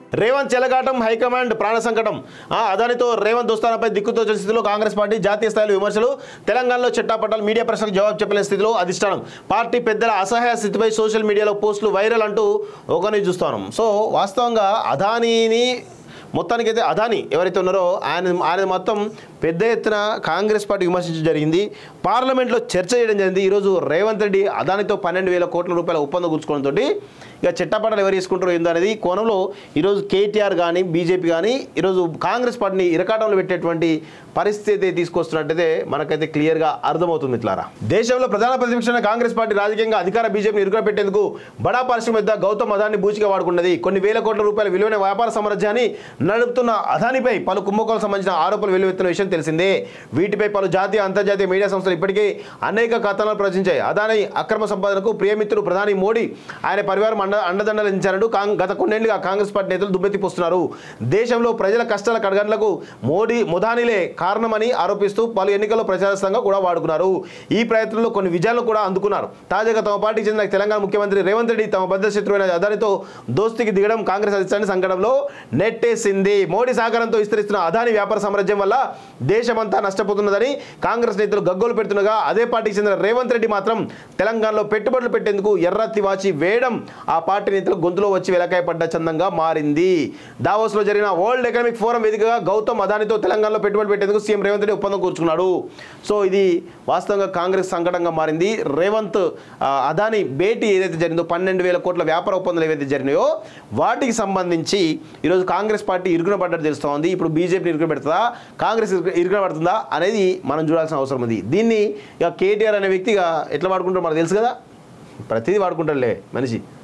రేవంత్ చెలగాటం హైకమాండ్ ప్రాణ సంకటం ఆ, అదానితో రేవంత్ దోస్తానపై దిక్కుతోచిన స్థితిలో కాంగ్రెస్ పార్టీ జాతీయ స్థాయిలో విమర్శలు తెలంగాణలో చెట్టాపట్టాలు మీడియా ప్రశ్నలకు జవాబు చెప్పలేని స్థితిలో అధిష్టానం పార్టీ పెద్దల అసహాయ స్థితిపై సోషల్ మీడియాలో పోస్టులు వైరల్ అంటూ ఒకరిని చూస్తాను సో వాస్తవంగా అదానీని మొత్తానికైతే అదాని ఎవరైతే ఉన్నారో ఆయన ఆయన మొత్తం పెద్ద ఎత్తున కాంగ్రెస్ పార్టీ విమర్శించడం జరిగింది పార్లమెంట్లో చర్చ చేయడం జరిగింది ఈరోజు రేవంత్ రెడ్డి అదానితో పన్నెండు వేల కోట్ల రూపాయల ఒప్పందం కూర్చుకోవడంతో ఇక చెట్టపట్టాలు ఎవరు తీసుకుంటారో ఏందో అనేది ఈ కోణంలో ఈరోజు కేటీఆర్ కానీ బీజేపీ కానీ ఈరోజు కాంగ్రెస్ పార్టీని ఇరకాటంలో పెట్టేటువంటి పరిస్థితి తీసుకొస్తున్నట్టయితే మనకైతే క్లియర్గా అర్థమవుతుంది ఇట్లారా దేశంలో ప్రధాన ప్రతిపక్షమైన కాంగ్రెస్ పార్టీ రాజకీయంగా అధికార బీజేపీని ఇరుకున పెట్టేందుకు బడా పారిశ్రామిక గౌతమ్ అదాన్ని బూచిగా వాడుకున్నది కొన్ని వేల కోట్ల రూపాయల విలువైన వ్యాపార సామ్రాజ్యాన్ని నడుపుతున్న అదానిపై పలు కుంభకోణాలకు సంబంధించిన ఆరోపణలు వెలువెత్తిన విషయం తెలిసిందే వీటిపై పలు జాతీయ అంతర్జాతీయ మీడియా సంస్థలు ఇప్పటికే అనేక కథనాలు ప్రచురించాయి అదాని అక్రమ సంపాదనకు ప్రియమిత్రుడు ప్రధాని మోడీ ఆయన పరివారం అండ అండదండలించారంటూ కాంగ్ గత కొన్నేళ్లుగా కాంగ్రెస్ పార్టీ నేతలు దుమ్మెత్తిపోస్తున్నారు దేశంలో ప్రజల కష్టాల కడగండ్లకు మోడీ ముదానిలే కారణమని ఆరోపిస్తూ పలు ఎన్నికల్లో ప్రచారస్థంగా కూడా వాడుకున్నారు ఈ ప్రయత్నంలో కొన్ని విజయాలను కూడా అందుకున్నారు తాజాగా తమ పార్టీకి చెందిన తెలంగాణ ముఖ్యమంత్రి రేవంత్ రెడ్డి తమ బద్ద శత్రువైన అదానితో దోస్తికి దిగడం కాంగ్రెస్ అధిష్టాన్ని సంకటంలో నెట్టేసింది మోడీ సహకారంతో విస్తరిస్తున్న అదాని వ్యాపార సామ్రాజ్యం వల్ల దేశమంతా నష్టపోతున్నదని కాంగ్రెస్ నేతలు గగ్గోలు పెడుతుండగా అదే పార్టీకి చెందిన రేవంత్ రెడ్డి మాత్రం తెలంగాణలో పెట్టుబడులు పెట్టేందుకు ఎర్ర తివాచి వేయడం ఆ పార్టీ నేతలు గొంతులో వచ్చి వెలకాయ పడ్డ చందంగా మారింది దావోస్లో జరిగిన వరల్డ్ ఎకనామిక్ ఫోరం వేదికగా గౌతమ్ అదానితో తెలంగాణలో పెట్టుబడి పెట్టేందుకు సీఎం రేవంత్ రెడ్డి ఒప్పందం కూర్చుకున్నాడు సో ఇది వాస్తవంగా కాంగ్రెస్ సంకటంగా మారింది రేవంత్ ఆ, అదాని భేటీ ఏదైతే జరిగిందో పన్నెండు వేల కోట్ల వ్యాపార ఒప్పందాలు ఏవైతే జరిగినాయో వాటికి సంబంధించి ఈరోజు కాంగ్రెస్ పార్టీ ఇరుకున పడ్డట్టు తెలుస్తోంది ఇప్పుడు బీజేపీ ఇరుకున పెడుతుందా కాంగ్రెస్ ఇరుకు- ఇరుకున పడుతుందా అనేది మనం చూడాల్సిన అవసరం ఉంది దీన్ని ఇక కేటీఆర్ అనే వ్యక్తిగా ఎట్లా వాడుకుంటారో మనకు తెలుసు కదా ప్రతిదీ వాడుకుంటారులే మనిషి